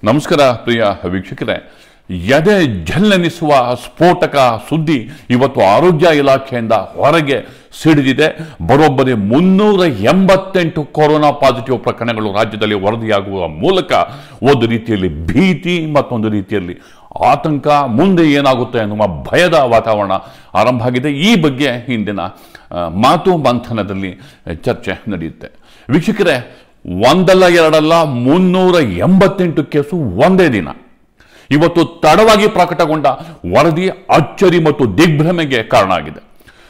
ನಮಸ್ಕಾರ ಪ್ರಿಯ ವೀಕ್ಷಕರೇ ಎದೆ ಜಲ್ಲೆನಿಸುವ ಸ್ಫೋಟಕ ಸುದ್ದಿ ಇವತ್ತು ಆರೋಗ್ಯ ಇಲಾಖೆಯಿಂದ ಹೊರಗೆ ಸಿಡಿದಿದೆ ಬರೋಬ್ಬರಿ ಮುನ್ನೂರ ಎಂಬತ್ತೆಂಟು ಕೊರೋನಾ ಪಾಸಿಟಿವ್ ಪ್ರಕರಣಗಳು ರಾಜ್ಯದಲ್ಲಿ ವರದಿಯಾಗುವ ಮೂಲಕ ಒಂದು ರೀತಿಯಲ್ಲಿ ಭೀತಿ ಮತ್ತೊಂದು ರೀತಿಯಲ್ಲಿ ಆತಂಕ ಮುಂದೆ ಏನಾಗುತ್ತೆ ಅನ್ನುವ ಭಯದ ವಾತಾವರಣ ಆರಂಭ ಆಗಿದೆ ಈ ಬಗ್ಗೆ ಇಂದಿನ ಆ, ಮಾತು ಮಂಥನದಲ್ಲಿ ಚರ್ಚೆ ನಡೆಯುತ್ತೆ ವೀಕ್ಷಕರೇ ಒಂದಲ್ಲ ಎರಡಲ್ಲ ಮುನ್ನೂರ ಎಂಬತ್ತೆಂಟು ಕೇಸು ಒಂದೇ ದಿನ ಇವತ್ತು ತಡವಾಗಿ ಪ್ರಕಟಗೊಂಡ ವರದಿ ಅಚ್ಚರಿ ಮತ್ತು ದಿಗ್ಭ್ರಮೆಗೆ ಕಾರಣ ಆಗಿದೆ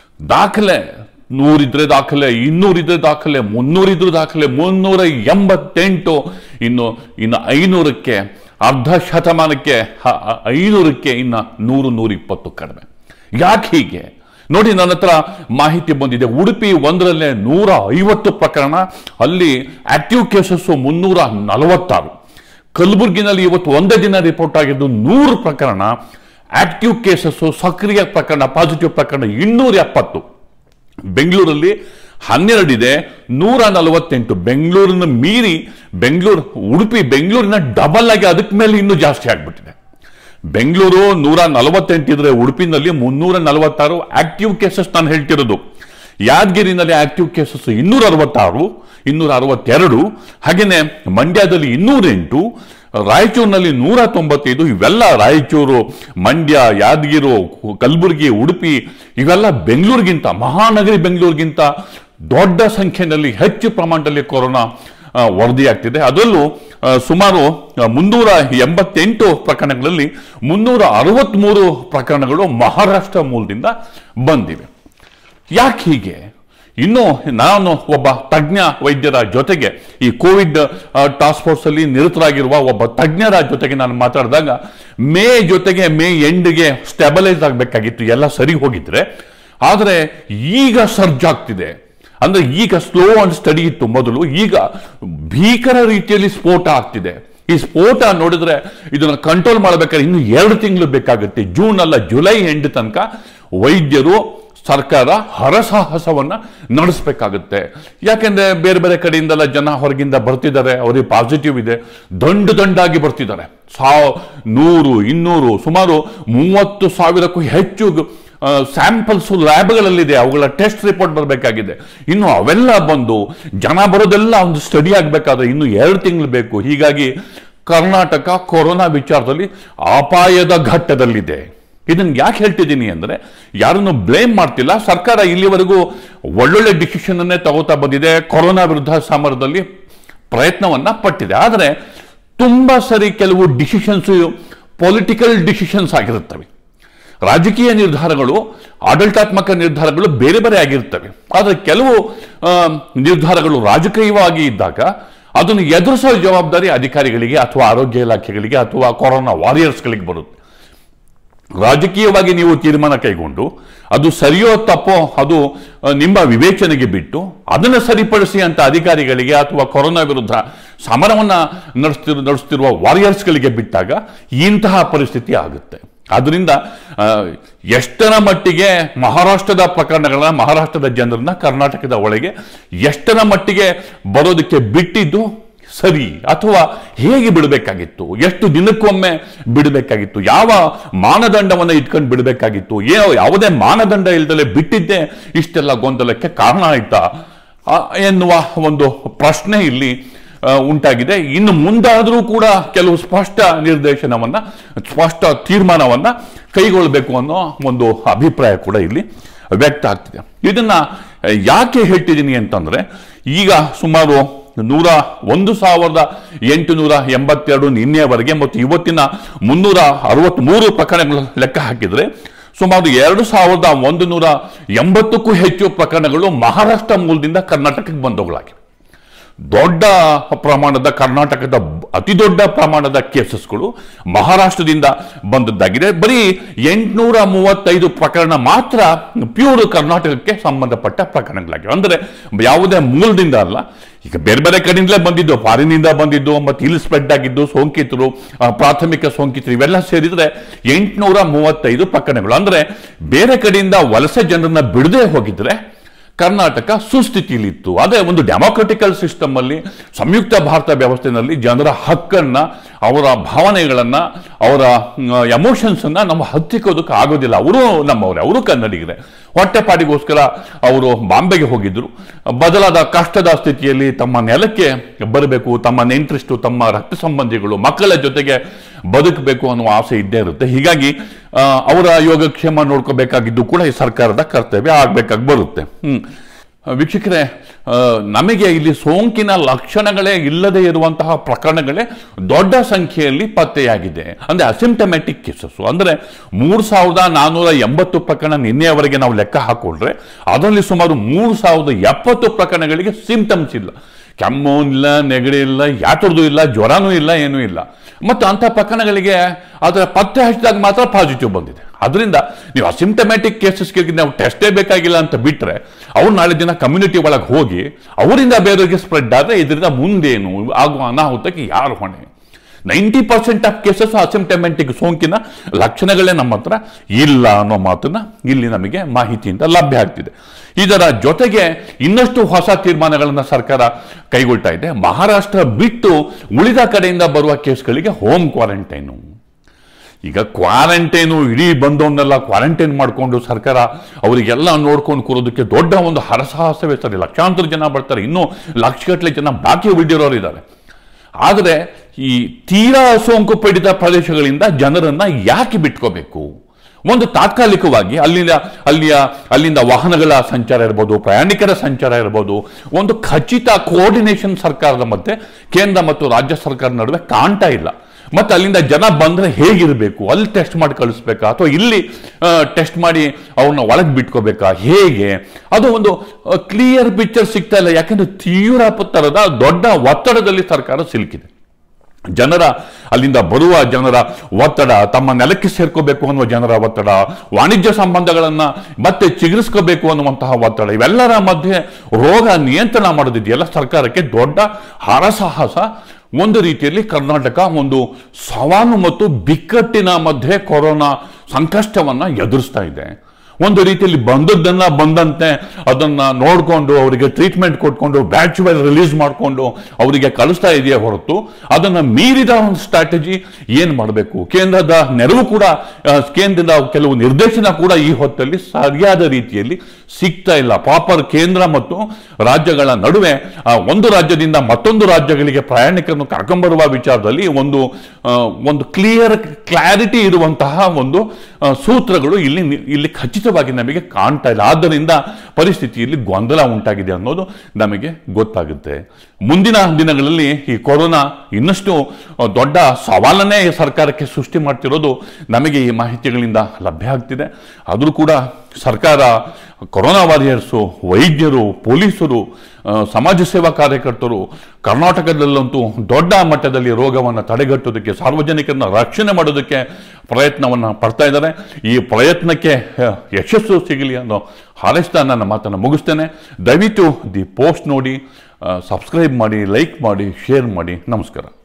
ದಾಖಲೆ ನೂರಿದ್ರೆ ದಾಖಲೆ ಇನ್ನೂರಿದ್ರೆ ದಾಖಲೆ ಮುನ್ನೂರಿದ್ರೆ ದಾಖಲೆ ಮುನ್ನೂರ ಎಂಬತ್ತೆಂಟು ಇನ್ನು ಇನ್ನು ಐನೂರಕ್ಕೆ ಅರ್ಧ ಶತಮಾನಕ್ಕೆ ಹ- ಐನೂರಕ್ಕೆ ಇನ್ನು ನೂರು ನೂರಿಪ್ಪತ್ತು ಕಡಿಮೆ ಯಾಕೆ ಹೀಗೆ ನೋಡಿ ನನ್ನ ಹತ್ರ ಮಾಹಿತಿ ಬಂದಿದೆ ಉಡುಪಿ ಒಂದರಲ್ಲೇ ನೂರ ಐವತ್ತು ಪ್ರಕರಣ ಅಲ್ಲಿ ಆಕ್ಟಿವ್ ಕೇಸಸ್ಸು ಮುನ್ನೂರ ನಲವತ್ತಾರು ಕಲಬುರಗಿನಲ್ಲಿ ಇವತ್ತು ಒಂದೇ ದಿನ ರಿಪೋರ್ಟ್ ಆಗಿದ್ದು ನೂರು ಪ್ರಕರಣ ಆಕ್ಟಿವ್ ಕೇಸಸ್ಸು ಸಕ್ರಿಯ ಪ್ರಕರಣ ಪಾಸಿಟಿವ್ ಪ್ರಕರಣ ಇನ್ನೂರ ಎಪ್ಪತ್ತು ಬೆಂಗಳೂರಲ್ಲಿ ಹನ್ನೆರಡಿದೆ ನೂರ ನಲವತ್ತೆಂಟು ಬೆಂಗಳೂರಿನ ಮೀರಿ ಬೆಂಗಳೂರು ಉಡುಪಿ ಬೆಂಗಳೂರಿನ ಡಬಲ್ ಆಗಿ ಅದಕ್ಕೆ ಮೇಲೆ ಇನ್ನೂ ಜಾಸ್ತಿ ಆಗ್ಬಿಟ್ಟಿದೆ ಬೆಂಗಳೂರು ನೂರ ನಲವತ್ತೆಂಟಿದ್ರೆ ಉಡುಪಿನಲ್ಲಿ ಮುನ್ನೂರ ನಲವತ್ತಾರು ಆಕ್ಟಿವ್ ಕೇಸಸ್ ನಾನು ಹೇಳ್ತಿರೋದು ಯಾದಗಿರಿನಲ್ಲಿ ಆಕ್ಟಿವ್ ಕೇಸಸ್ ಇನ್ನೂರ ಅರವತ್ತಾರು ಇನ್ನೂರ ಅರವತ್ತೆರಡು ಹಾಗೆಯೇ ಮಂಡ್ಯದಲ್ಲಿ ಇನ್ನೂರೆಂಟು ರಾಯಚೂರಿನಲ್ಲಿ ನೂರ ತೊಂಬತ್ತೈದು ಇವೆಲ್ಲ ರಾಯಚೂರು ಮಂಡ್ಯ ಯಾದಗಿರು ಕಲಬುರಗಿ ಉಡುಪಿ ಇವೆಲ್ಲ ಬೆಂಗಳೂರಿಗಿಂತ ಮಹಾನಗರಿ ಬೆಂಗಳೂರಿಗಿಂತ ದೊಡ್ಡ ಸಂಖ್ಯೆಯಲ್ಲಿ ಹೆಚ್ಚು ಪ್ರಮಾಣದಲ್ಲಿ ಕೊರೋನಾ ಆ, ವರದಿಯಾಗ್ತಿದೆ ಅದರಲ್ಲೂ ಆ, ಸುಮಾರು ಆ, ಮುನ್ನೂರ ಎಂಬತ್ತೆಂಟು ಪ್ರಕರಣಗಳಲ್ಲಿ ಮುನ್ನೂರ ಅರವತ್ತ್ಮೂರು ಪ್ರಕರಣಗಳು ಮಹಾರಾಷ್ಟ್ರ ಮೂಲದಿಂದ ಬಂದಿವೆ ಯಾಕೆ ಹೀಗೆ ಇನ್ನು ನಾನು ಒಬ್ಬ ತಜ್ಞ ವೈದ್ಯರ ಜೊತೆಗೆ ಈ ಕೋವಿಡ್ ಟಾಸ್ಕ್ ಫೋರ್ಸ್ ಅಲ್ಲಿ ನಿರತರಾಗಿರುವ ಒಬ್ಬ ತಜ್ಞರ ಜೊತೆಗೆ ನಾನು ಮಾತಾಡಿದಾಗ ಮೇ ಜೊತೆಗೆ ಮೇ ಎಂಡ್ಗೆ ಸ್ಟೆಬಲೈಸ್ ಆಗಬೇಕಾಗಿತ್ತು ಎಲ್ಲ ಸರಿ ಹೋಗಿದ್ರೆ ಆದರೆ ಈಗ ಸರ್ಜ್ ಆಗ್ತಿದೆ ಅಂದ್ರೆ ಈಗ ಸ್ಲೋ ಅಂಡ್ ಸ್ಟಡಿ ಇತ್ತು ಮೊದಲು ಈಗ ಭೀಕರ ರೀತಿಯಲ್ಲಿ ಸ್ಫೋಟ ಆಗ್ತಿದೆ ಈ ಸ್ಫೋಟ ನೋಡಿದ್ರೆ ಇದನ್ನ ಕಂಟ್ರೋಲ್ ಮಾಡಬೇಕಾದ್ರೆ ಇನ್ನು ಎರಡು ತಿಂಗಳು ಬೇಕಾಗುತ್ತೆ ಜೂನ್ ಅಲ್ಲ ಜುಲೈ ಎಂಡ್ ತನಕ ವೈದ್ಯರು ಸರ್ಕಾರ ಹರಸಾಹಸವನ್ನ ನಡೆಸಬೇಕಾಗುತ್ತೆ ಯಾಕೆಂದ್ರೆ ಬೇರೆ ಬೇರೆ ಕಡೆಯಿಂದೆಲ್ಲ ಜನ ಹೊರಗಿಂದ ಬರ್ತಿದ್ದಾರೆ ಅವರಿಗೆ ಪಾಸಿಟಿವ್ ಇದೆ ದಂಡು ದಂಡಾಗಿ ಬರ್ತಿದ್ದಾರೆ ಸಾವ್ ನೂರು ಇನ್ನೂರು ಸುಮಾರು ಮೂವತ್ತು ಸಾವಿರಕ್ಕೂ ಹೆಚ್ಚು ಸ್ಯಾಂಪಲ್ಸ್ ಲ್ಯಾಬ್ಗಳಲ್ಲಿದೆ ಅವುಗಳ ಟೆಸ್ಟ್ ರಿಪೋರ್ಟ್ ಬರಬೇಕಾಗಿದೆ ಇನ್ನು ಅವೆಲ್ಲ ಬಂದು ಜನ ಬರೋದೆಲ್ಲ ಒಂದು ಸ್ಟಡಿ ಆಗಬೇಕಾದ್ರೆ ಇನ್ನು ಎರಡು ತಿಂಗಳು ಬೇಕು ಹೀಗಾಗಿ ಕರ್ನಾಟಕ ಕೊರೋನಾ ವಿಚಾರದಲ್ಲಿ ಅಪಾಯದ ಘಟ್ಟದಲ್ಲಿದೆ ಇದನ್ನು ಯಾಕೆ ಹೇಳ್ತಿದ್ದೀನಿ ಅಂದರೆ ಯಾರನ್ನು ಬ್ಲೇಮ್ ಮಾಡ್ತಿಲ್ಲ ಸರ್ಕಾರ ಇಲ್ಲಿವರೆಗೂ ಒಳ್ಳೊಳ್ಳೆ ಡಿಸಿಷನ್ ಅನ್ನೇ ತಗೋತಾ ಬಂದಿದೆ ಕೊರೋನಾ ವಿರುದ್ಧ ಸಮರದಲ್ಲಿ ಪ್ರಯತ್ನವನ್ನ ಪಟ್ಟಿದೆ ಆದರೆ ತುಂಬಾ ಸರಿ ಕೆಲವು ಡಿಸಿಷನ್ಸ್ ಪೊಲಿಟಿಕಲ್ ಡಿಸಿಷನ್ಸ್ ಆಗಿರುತ್ತವೆ ರಾಜಕೀಯ ನಿರ್ಧಾರಗಳು ಆಡಳಿತಾತ್ಮಕ ನಿರ್ಧಾರಗಳು ಬೇರೆ ಬೇರೆ ಆಗಿರ್ತವೆ ಆದರೆ ಕೆಲವು ಆ, ನಿರ್ಧಾರಗಳು ರಾಜಕೀಯವಾಗಿ ಇದ್ದಾಗ ಅದನ್ನು ಎದುರಿಸೋ ಜವಾಬ್ದಾರಿ ಅಧಿಕಾರಿಗಳಿಗೆ ಅಥವಾ ಆರೋಗ್ಯ ಇಲಾಖೆಗಳಿಗೆ ಅಥವಾ ಕೊರೋನಾ ವಾರಿಯರ್ಸ್ಗಳಿಗೆ ಬರುತ್ತೆ ರಾಜಕೀಯವಾಗಿ ನೀವು ತೀರ್ಮಾನ ಕೈಗೊಂಡು ಅದು ಸರಿಯೋ ತಪ್ಪೋ ಅದು ಆ, ನಿಮ್ಮ ವಿವೇಚನೆಗೆ ಬಿಟ್ಟು ಅದನ್ನು ಸರಿಪಡಿಸಿ ಅಂತ ಅಧಿಕಾರಿಗಳಿಗೆ ಅಥವಾ ಕೊರೋನಾ ವಿರುದ್ಧ ಸಮರವನ್ನ ನಡೆಸ್ತಿರು ನಡೆಸ್ತಿರುವ ವಾರಿಯರ್ಸ್ಗಳಿಗೆ ಬಿಟ್ಟಾಗ ಇಂತಹ ಪರಿಸ್ಥಿತಿ ಆಗುತ್ತೆ ಆದ್ರಿಂದ ಆ, ಎಷ್ಟರ ಮಟ್ಟಿಗೆ ಮಹಾರಾಷ್ಟ್ರದ ಪ್ರಕರಣಗಳ ಮಹಾರಾಷ್ಟ್ರದ ಜನರನ್ನ ಕರ್ನಾಟಕದ ಒಳಗೆ ಎಷ್ಟರ ಮಟ್ಟಿಗೆ ಬರೋದಕ್ಕೆ ಬಿಟ್ಟಿದ್ದು ಸರಿ ಅಥವಾ ಹೇಗೆ ಬಿಡಬೇಕಾಗಿತ್ತು ಎಷ್ಟು ದಿನಕ್ಕೊಮ್ಮೆ ಬಿಡಬೇಕಾಗಿತ್ತು ಯಾವ ಮಾನದಂಡವನ್ನು ಇಟ್ಕೊಂಡು ಬಿಡಬೇಕಾಗಿತ್ತು ಏ ಯಾವುದೇ ಮಾನದಂಡ ಇಲ್ದಲೆ ಬಿಟ್ಟಿದ್ದೇ ಇಷ್ಟೆಲ್ಲ ಗೊಂದಲಕ್ಕೆ ಕಾರಣ ಆಯ್ತಾ ಆ, ಎನ್ನುವ ಒಂದು ಪ್ರಶ್ನೆ ಇಲ್ಲಿ ಆ, ಉಂಟಾಗಿದೆ ಇನ್ನು ಮುಂದಾದರೂ ಕೂಡ ಕೆಲವು ಸ್ಪಷ್ಟ ನಿರ್ದೇಶನವನ್ನ ಸ್ಪಷ್ಟ ತೀರ್ಮಾನವನ್ನ ಕೈಗೊಳ್ಳಬೇಕು ಅನ್ನೋ ಒಂದು ಅಭಿಪ್ರಾಯ ಕೂಡ ಇಲ್ಲಿ ವ್ಯಕ್ತ ಆಗ್ತಿದೆ ಇದನ್ನ ಆ, ಯಾಕೆ ಹೇಳ್ತಿದ್ದೀನಿ ಅಂತಂದ್ರೆ ಈಗ ಸುಮಾರು ನೂರ ಒಂದು ಸಾವಿರದ ಎಂಟುನೂರ ಎಂಬತ್ತೆರಡು ನಿನ್ನೆಯವರೆಗೆ ಮತ್ತು ಇವತ್ತಿನ ಮುನ್ನೂರ ಅರವತ್ತ್ಮೂರು ಪ್ರಕರಣಗಳು ಲೆಕ್ಕ ಹಾಕಿದ್ರೆ ಸುಮಾರು ಎರಡು ಸಾವಿರದ ಒಂದು ನೂರ ಎಂಬತ್ತಕ್ಕೂ ಹೆಚ್ಚು ಪ್ರಕರಣಗಳು ಮಹಾರಾಷ್ಟ್ರ ಮೂಲದಿಂದ ಕರ್ನಾಟಕಕ್ಕೆ ಬಂದವುಗಳಾಗಿವೆ ದೊಡ್ಡ ಪ್ರಮಾಣದ ಕರ್ನಾಟಕದ ಅತಿ ದೊಡ್ಡ ಪ್ರಮಾಣದ ಕೇಸಸ್ಗಳು ಮಹಾರಾಷ್ಟ್ರದಿಂದ ಬಂದದ್ದಾಗಿದೆ ಬರೀ ಎಂಟುನೂರ ಮೂವತ್ತೈದು ಪ್ರಕರಣ ಮಾತ್ರ ಪ್ಯೂರ್ ಕರ್ನಾಟಕಕ್ಕೆ ಸಂಬಂಧಪಟ್ಟ ಪ್ರಕರಣಗಳಾಗಿವೆ ಅಂದರೆ ಯಾವುದೇ ಮೂಲದಿಂದ ಅಲ್ಲ ಈಗ ಬೇರೆ ಬೇರೆ ಕಡೆಯಿಂದಲೇ ಬಂದಿದ್ದು ಫಾರಿನಿಂದ ಬಂದಿದ್ದು ಮತ್ತು ಇಲ್ಲಿ ಸ್ಪ್ರೆಡ್ ಆಗಿದ್ದು ಸೋಂಕಿತರು ಆ, ಪ್ರಾಥಮಿಕ ಸೋಂಕಿತರು ಇವೆಲ್ಲ ಸೇರಿದ್ರೆ ಎಂಟುನೂರ ಮೂವತ್ತೈದು ಪ್ರಕರಣಗಳು ಅಂದ್ರೆ ಬೇರೆ ಕಡೆಯಿಂದ ವಲಸೆ ಜನರನ್ನ ಬಿಡದೆ ಹೋಗಿದ್ರೆ ಕರ್ನಾಟಕ ಸುಸ್ಥಿತಿಲಿತ್ತು ಅದೇ ಒಂದು ಡೆಮೋಕ್ರೆಟಿಕಲ್ ಸಿಸ್ಟಮ್ ಅಲ್ಲಿ ಸಂಯುಕ್ತ ಭಾರತ ವ್ಯವಸ್ಥೆಯಲ್ಲಿ ಜನರ ಹಕ್ಕನ್ನ ಅವರ ಭಾವನೆಗಳನ್ನ ಅವರ ಎಮೋಷನ್ಸ್ ಅನ್ನ ನಮ್ಮ ಹತ್ತಿಕ್ಕೋದಕ್ಕೆ ಆಗೋದಿಲ್ಲ ಅವರು ನಮ್ಮವರೇ ಅವರು ಕನ್ನಡಿಗರೇ ಹೊಟ್ಟೆಪಾಡಿಗೋಸ್ಕರ ಅವರು ಬಾಂಬೆಗೆ ಹೋಗಿದ್ರು ಬದಲಾದ ಕಷ್ಟದ ಸ್ಥಿತಿಯಲ್ಲಿ ತಮ್ಮ ನೆಲಕ್ಕೆ ಬರಬೇಕು ತಮ್ಮ ನೆಂಟ್ರಿಸ್ಟು ತಮ್ಮ ರಕ್ತ ಸಂಬಂಧಿಗಳು ಮಕ್ಕಳ ಜೊತೆಗೆ ಬದುಕಬೇಕು ಅನ್ನುವ ಆಸೆ ಇದ್ದೇ ಇರುತ್ತೆ ಹೀಗಾಗಿ ಆ, ಅವರ ಯೋಗಕ್ಷೇಮ ನೋಡ್ಕೋಬೇಕಾಗಿದ್ದು ಕೂಡ ಈ ಸರ್ಕಾರದ ಕರ್ತವ್ಯ ಆಗ್ಬೇಕಾಗಿ ಬರುತ್ತೆ ಹ್ಮ್ ವೀಕ್ಷಕರೇ ಆ, ನಮಗೆ ಇಲ್ಲಿ ಸೋಂಕಿನ ಲಕ್ಷಣಗಳೇ ಇಲ್ಲದೆ ಇರುವಂತಹ ಪ್ರಕರಣಗಳೇ ದೊಡ್ಡ ಸಂಖ್ಯೆಯಲ್ಲಿ ಪತ್ತೆಯಾಗಿದೆ ಅಂದ್ರೆ ಅಸಿಂಟಮ್ಯಾಟಿಕ್ ಕೇಸಸ್ ಅಂದ್ರೆ ಮೂರು ಸಾವಿರದ ನಾನ್ನೂರ ಎಂಬತ್ತು ಪ್ರಕರಣ ನಿನ್ನೆಯವರೆಗೆ ನಾವು ಲೆಕ್ಕ ಹಾಕೊಂಡ್ರೆ ಅದರಲ್ಲಿ ಸುಮಾರು ಮೂರು ಸಾವಿರದ ಎಪ್ಪತ್ತು ಪ್ರಕರಣಗಳಿಗೆ ಸಿಂಪ್ಟಮ್ಸ್ ಇಲ್ಲ ಕೆಮ್ಮು ಇಲ್ಲ ನೆಗಡಿ ಇಲ್ಲ ಯಾತರದ್ದು ಇಲ್ಲ ಜ್ವರನೂ ಇಲ್ಲ ಏನೂ ಇಲ್ಲ ಮತ್ತು ಅಂಥ ಪ್ರಕರಣಗಳಿಗೆ ಅದರ ಪತ್ತೆ ಹಚ್ಚಿದಾಗ ಮಾತ್ರ ಪಾಸಿಟಿವ್ ಬಂದಿದೆ ಅದರಿಂದ ನೀವು ಅಸಿಂಟಮ್ಯಾಟಿಕ್ ಕೇಸಸ್ಗೆ ನಾವು ಟೆಸ್ಟೇ ಬೇಕಾಗಿಲ್ಲ ಅಂತ ಬಿಟ್ಟರೆ ಅವ್ರು ನಾಳೆ ದಿನ ಕಮ್ಯುನಿಟಿ ಒಳಗೆ ಹೋಗಿ ಅವರಿಂದ ಬೇರೆಯವರಿಗೆ ಸ್ಪ್ರೆಡ್ ಆದರೆ ಇದರಿಂದ ಮುಂದೇನು ಆಗುವ ಅನಾಹುತಕ್ಕೆ ಯಾರು ಹೊಣೆ ninety percent of cases asymptomatic ಸೋಂಕಿನ ಲಕ್ಷಣಗಳೇ ನಮ್ಮ ಹತ್ರ ಇಲ್ಲ ಅನ್ನೋ ಮಾತನ್ನ ಇಲ್ಲಿ ನಮಗೆ ಮಾಹಿತಿಯಿಂದ ಲಭ್ಯ ಆಗ್ತಿದೆ ಇದರ ಜೊತೆಗೆ ಇನ್ನಷ್ಟು ಹೊಸ ತೀರ್ಮಾನಗಳನ್ನು ಸರ್ಕಾರ ಕೈಗೊಳ್ತಾ ಇದೆ ಮಹಾರಾಷ್ಟ್ರ ಬಿಟ್ಟು ಉಳಿದ ಕಡೆಯಿಂದ ಬರುವ ಕೇಸ್ಗಳಿಗೆ ಹೋಮ್ ಕ್ವಾರಂಟೈನು ಈಗ ಕ್ವಾರಂಟೈನು ಇಡೀ ಬಂದವನ್ನೆಲ್ಲ ಕ್ವಾರಂಟೈನ್ ಮಾಡಿಕೊಂಡು ಸರ್ಕಾರ ಅವರಿಗೆಲ್ಲ ನೋಡ್ಕೊಂಡು ಕೂರೋದಕ್ಕೆ ದೊಡ್ಡ ಒಂದು ಹರಸಾಹಸವೇ ಸರಿ ಲಕ್ಷಾಂತರ ಜನ ಬರ್ತಾರೆ ಇನ್ನೂ ಲಕ್ಷಗಟ್ಟಲೆ ಜನ ಬಾಕಿ ಉಳಿದಿರೋರು ಇದ್ದಾರೆ ಆದರೆ ಈ ತೀರಾ ಸೋಂಕು ಪೀಡಿತ ಪ್ರದೇಶಗಳಿಂದ ಜನರನ್ನ ಯಾಕೆ ಬಿಟ್ಕೋಬೇಕು ಒಂದು ತಾತ್ಕಾಲಿಕವಾಗಿ ಅಲ್ಲಿಂದ ಅಲ್ಲಿಯ ಅಲ್ಲಿಂದ ವಾಹನಗಳ ಸಂಚಾರ ಇರ್ಬೋದು ಪ್ರಯಾಣಿಕರ ಸಂಚಾರ ಇರ್ಬೋದು ಒಂದು ಖಚಿತ ಕೋಆರ್ಡಿನೇಷನ್ ಸರ್ಕಾರದ ಮಧ್ಯೆ ಕೇಂದ್ರ ಮತ್ತು ರಾಜ್ಯ ಸರ್ಕಾರದ ನಡುವೆ ಕಾಣ್ತಾ ಇಲ್ಲ ಮತ್ತೆ ಅಲ್ಲಿಂದ ಜನ ಬಂದ್ರೆ ಹೇಗಿರಬೇಕು ಅಲ್ಲಿ ಟೆಸ್ಟ್ ಮಾಡಿ ಕಳಿಸ್ಬೇಕಾ ಅಥವಾ ಇಲ್ಲಿ ಟೆಸ್ಟ್ ಮಾಡಿ ಅವ್ರನ್ನ ಒಳಗೆ ಬಿಟ್ಕೋಬೇಕಾ ಹೇಗೆ ಅದು ಒಂದು ಕ್ಲಿಯರ್ ಪಿಕ್ಚರ್ ಸಿಗ್ತಾ ಇಲ್ಲ ಯಾಕಂದ್ರೆ ತೀವ್ರ ತರದ ದೊಡ್ಡ ಒತ್ತಡದಲ್ಲಿ ಸರ್ಕಾರ ಸಿಲುಕಿದೆ ಜನರ ಅಲ್ಲಿಂದ ಬರುವ ಜನರ ಒತ್ತಡ ತಮ್ಮ ನೆಲಕ್ಕೆ ಸೇರ್ಕೋಬೇಕು ಅನ್ನುವ ಜನರ ಒತ್ತಡ ವಾಣಿಜ್ಯ ಸಂಬಂಧಗಳನ್ನ ಮತ್ತೆ ಚಿಗುರಿಸ್ಕೋಬೇಕು ಅನ್ನುವಂತಹ ಒತ್ತಡ ಇವೆಲ್ಲರ ಮಧ್ಯೆ ರೋಗ ನಿಯಂತ್ರಣ ಮಾಡೋದಿದೆಯಲ್ಲ ಸರ್ಕಾರಕ್ಕೆ ದೊಡ್ಡ ಹರಸಾಹಸ ಒಂದು ರೀತಿಯಲ್ಲಿ ಕರ್ನಾಟಕ ಒಂದು ಸವಾಲು ಮತ್ತು ಬಿಕ್ಕಟ್ಟಿನ ಮಧ್ಯೆ ಕೊರೋನಾ ಸಂಕಷ್ಟವನ್ನ ಎದುರಿಸ್ತಾ ಇದೆ ಒಂದು ರೀತಿಯಲ್ಲಿ ಬಂದದ್ದನ್ನ ಬಂದಂತೆ ಅದನ್ನ ನೋಡಿಕೊಂಡು ಅವರಿಗೆ ಟ್ರೀಟ್ಮೆಂಟ್ ಕೊಟ್ಕೊಂಡು ಬ್ಯಾಚುವಲ್ ರಿಲೀಸ್ ಮಾಡಿಕೊಂಡು ಅವರಿಗೆ ಕಳಿಸ್ತಾ ಇದೆಯೇ ಹೊರತು ಅದನ್ನ ಮೀರಿದ ಒಂದು ಸ್ಟ್ರಾಟಜಿ ಏನು ಮಾಡಬೇಕು ಕೇಂದ್ರದ ನೆರವು ಕೂಡ ಆ, ಕೇಂದ್ರದ ಕೆಲವು ನಿರ್ದೇಶನ ಕೂಡ ಈ ಹೊತ್ತಲ್ಲಿ ಸರಿಯಾದ ರೀತಿಯಲ್ಲಿ ಸಿಗ್ತಾ ಇಲ್ಲ ಪ್ರಾಪರ್ ಕೇಂದ್ರ ಮತ್ತು ರಾಜ್ಯಗಳ ನಡುವೆ ಆ, ಒಂದು ರಾಜ್ಯದಿಂದ ಮತ್ತೊಂದು ರಾಜ್ಯಗಳಿಗೆ ಪ್ರಯಾಣಿಕರನ್ನು ಕರ್ಕೊಂಬರುವ ವಿಚಾರದಲ್ಲಿ ಒಂದು ಆ, ಒಂದು ಕ್ಲಿಯರ್ ಕ್ಲಾರಿಟಿ ಇರುವಂತಹ ಒಂದು ಆ, ಸೂತ್ರಗಳು ಇಲ್ಲಿ ನಿ- ಇಲ್ಲಿ ಖಚಿತವಾಗಿ ನಮಗೆ ಕಾಣ್ತಾ ಇಲ್ಲ ಆದ್ದರಿಂದ ಪರಿಸ್ಥಿತಿಯಲ್ಲಿ ಗೊಂದಲ ಉಂಟಾಗಿದೆ ಅನ್ನೋದು ನಮಗೆ ಗೊತ್ತಾಗುತ್ತೆ ಮುಂದಿನ ದಿನಗಳಲ್ಲಿ ಈ ಕೊರೋನಾ ಇನ್ನಷ್ಟು ಆ, ದೊಡ್ಡ ಸವಾಲನ್ನೇ ಈ ಸರ್ಕಾರಕ್ಕೆ ಸೃಷ್ಟಿ ಮಾಡ್ತಿರೋದು ನಮಗೆ ಈ ಮಾಹಿತಿಗಳಿಂದ ಲಭ್ಯ ಆಗ್ತಿದೆ ಆದರೂ ಕೂಡ ಸರ್ಕಾರ ಕೊರೋನಾ ವಾರಿಯರ್ಸು ವೈದ್ಯರು ಪೊಲೀಸರು ಆ, ಸಮಾಜ ಸೇವಾ ಕಾರ್ಯಕರ್ತರು ಕರ್ನಾಟಕದಲ್ಲಂತೂ ದೊಡ್ಡ ಮಟ್ಟದಲ್ಲಿ ರೋಗವನ್ನು ತಡೆಗಟ್ಟೋದಕ್ಕೆ ಸಾರ್ವಜನಿಕರನ್ನ ರಕ್ಷಣೆ ಮಾಡೋದಕ್ಕೆ ಪ್ರಯತ್ನವನ್ನು ಪಡ್ತಾ ಇದ್ದಾರೆ ಈ ಪ್ರಯತ್ನಕ್ಕೆ ಆ, ಯಶಸ್ಸು ಸಿಗಲಿ ಅನ್ನೋ ಹಾರೈಸ್ತಾ ನನ್ನ ಮಾತನ್ನು ಮುಗಿಸ್ತೇನೆ ದಯವಿಟ್ಟು ದಿ ಪೋಸ್ಟ್ ನೋಡಿ ಸಬ್ಸ್ಕ್ರೈಬ್ ಮಾಡಿ ಲೈಕ್ ಮಾಡಿ ಶೇರ್ ಮಾಡಿ ನಮಸ್ಕಾರ